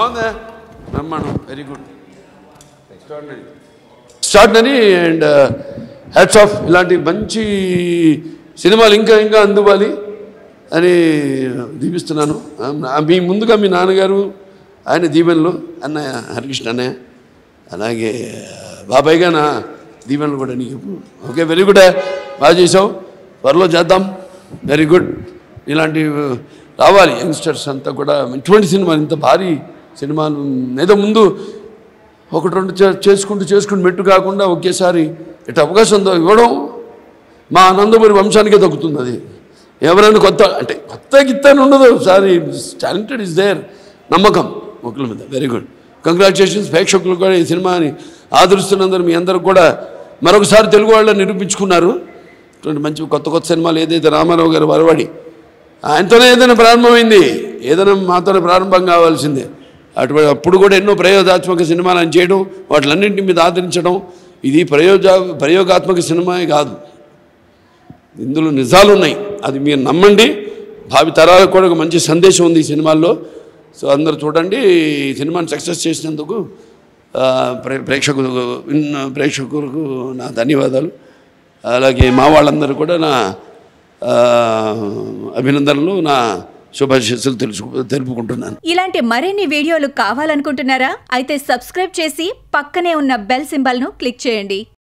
బాగుందా బ్రహ్మాండం very good extraordinary extraordinary and hats off ఇలాంటి మంచి సినిమాలు ఇంకా ఇంకా అందువాలి అని దీపిస్తున్నాను ఆ, మీ ముందుగా మీ నాన్నగారు ఆయన దీవెనలు అన్నయ్య హరికృష్ణ అన్నయ్య అలాగే బాబాయ్గా నా దీవెనలు కూడా నీకు ఓకే వెరీ గుడ్ బాగా చేసావు త్వరలో చేద్దాం వెరీ గుడ్ ఇలాంటి రావాలి యంగ్స్టర్స్ అంతా కూడా ఇటువంటి సినిమాలు ఇంత భారీ సినిమాలు ఏదో ముందు ఒకటి రెండు చే- చేసుకుంటూ చేసుకుంటూ మెట్టు కాకుండా ఒకేసారి ఇటు అవకాశం దో- ఇవ్వడం మా ఆనందపురి వంశానికే దక్కుతుంది అది ఎవరైనా కొత్త అంటే కొత్త గిత్త అని ఉండదు సారీ టాలెంటెడ్ ఇస్ దేర్ నమ్మకం ఒకరి మీద వెరీ గుడ్ కంగ్రాచులేషన్స్ ప్రేక్షకులు కూడా ఈ సినిమాని ఆదరిస్తున్నందుకు మీ అందరూ కూడా మరొకసారి తెలుగు వాళ్ళని నిరూపించుకున్నారు ఇటువంటి మంచి కొత్త కొత్త సినిమాలు ఏదైతే రామారావు గారు వరవాడి ఆయనతోనే ఏదైనా ప్రారంభమైంది ఏదైనా మాతోనే ప్రారంభం కావాల్సిందే అటువంటి అప్పుడు కూడా ఎన్నో ప్రయోగాత్మక సినిమాలు ఆయన చేయడం వాటిలన్నింటి మీద ఆదరించడం ఇది ప్రయోజ ప్రయోగాత్మక సినిమాయే కాదు ఇందులో నిజాలు ఉన్నాయి అది మీరు నమ్మండి భావి తరాలకు కూడా ఒక మంచి సందేశం ఉంది ఈ సినిమాల్లో సో అందరూ చూడండి ఈ సినిమాని సక్సెస్ చేసినందుకు ఆ, ప్రే- ప్రేక్షకులు విన్న ప్రేక్షకులకు నా ధన్యవాదాలు అలాగే మా వాళ్ళందరూ కూడా నా ఆ, అభినందనలు నా శుభాశీస్సులు తెలుసు తెలుపుకుంటున్నాను ఇలాంటి మరిన్ని వీడియోలు కావాలనుకుంటున్నారా అయితే సబ్స్క్రైబ్ చేసి పక్కనే ఉన్న బెల్ సింబల్ను క్లిక్ చేయండి